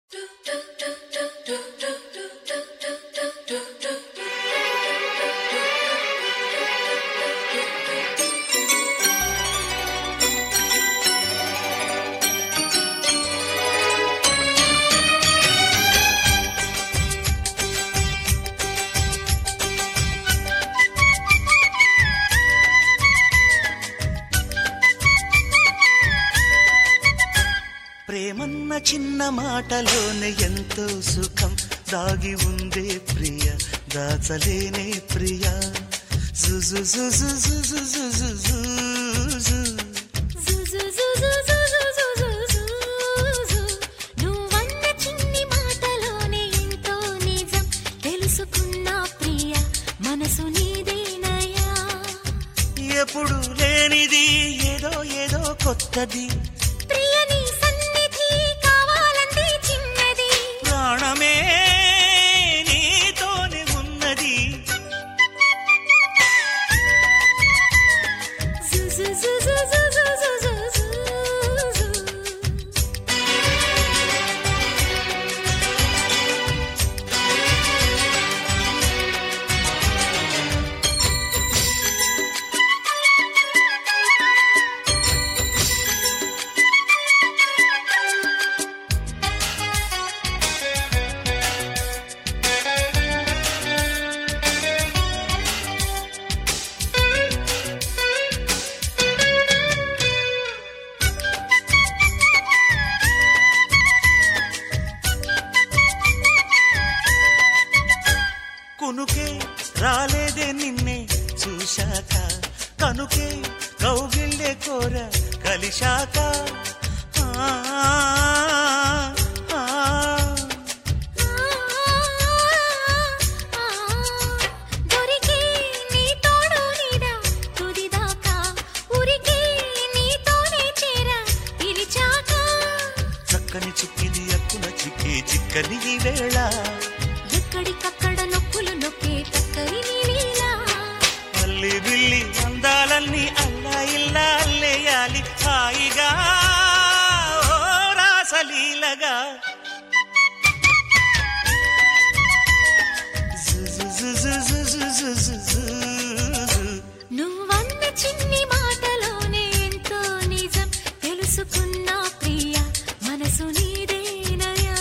ప్రేమన్న చిన్న మాటలోనే ఎంతో సుఖం దాగి ఉందే ప్రియ దాచలేనే ప్రియ జుజు జుజు జుజు జుజు జుజు. నువ్వన్న చిన్ని మాటలోనే ఎంతో నిజం తెలుసుకున్నా ప్రియ మనసు నీదేనయా ఎప్పుడు లేనిది ఏదో ఏదో కొత్తది ప్రియ నీ సన్నిధి కావాలంటే చిన్నది ప్రాణమే నీతోనే ఉన్నది కునుకే రాలేదే నిన్నే చూశాక కనుకే కౌగిల్లే కోర కలిశాక ఆ, ఆ, దొరికే నీ తోడు నీడా తుదిదాకా ఉరికే నీతోనే చేరా పిలిచాక చక్కని చుక్కిది అక్కున చిక్కి చిక్కని ఈ వేళ ఎక్కడికక్కడ నొక్కులు నొక్కే టక్కరి నీలీలా అల్లి బిల్లి అందాలన్నీ అల్లా ఇల్లా అల్లేయాలి హాయిగా ఓ రాసలీలగా జు జు జు జు జు జు జు జు జు జు. నువ్వన్న చిన్ని మాటలోనే ఎంతో నిజం తెలుసుకున్నా ప్రియ మనసు నీదేనయా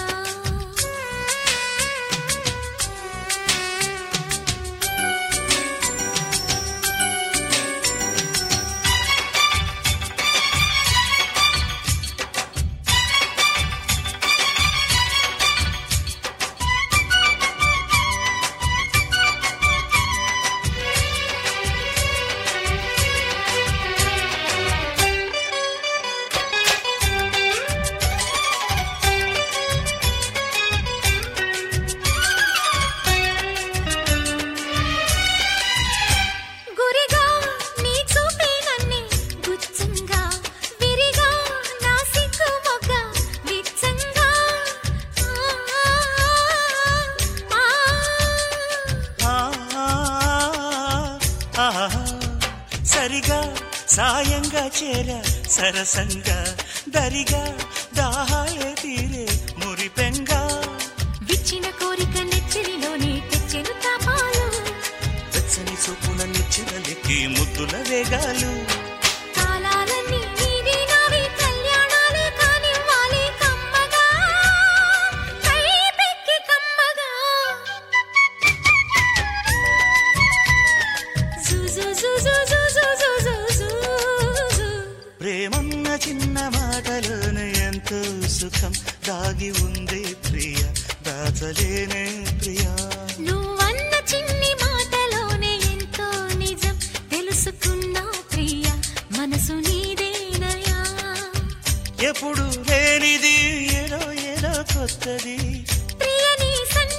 గురిగా నీ చూపే నన్నే గుచ్చంగా విరిగా నా సిగ్గు మొగ్గ విచ్చంగా ఆ, ఆ, ఆ. ఆ, ఆ, సరిగా సాయంగా చేర సరసంగా దరిగా దాహాలే తీరే మురిపెంగా విచ్చిన కోరిక నెచ్చరిలోనే తెచ్చెను తాపాలు వెచ్చని చూపుల నిచ్చినలికి ముద్దుల వేగాలు కాలాలన్నీ నీవి నావి కళ్యాణాలే కానివ్వాలి కమ్మగా కైపెక్కి కమ్మగా జు జు జు జు జు జు జు జు జు జు. ప్రేమన్న చిన్న మాటలోనే ఎంతో సుఖం దాగి ఉంది ప్రియ దాచలేనే ప్రియా నువ్వన్న చిన్ని మాటలోనే ఎంతో నిజం తెలుసుకున్నా ప్రియ మనసు నీదేనయా ఎప్పుడు లేనిది ఏదో ఏదో కొత్తది ప్రియ నీ సన్నిధి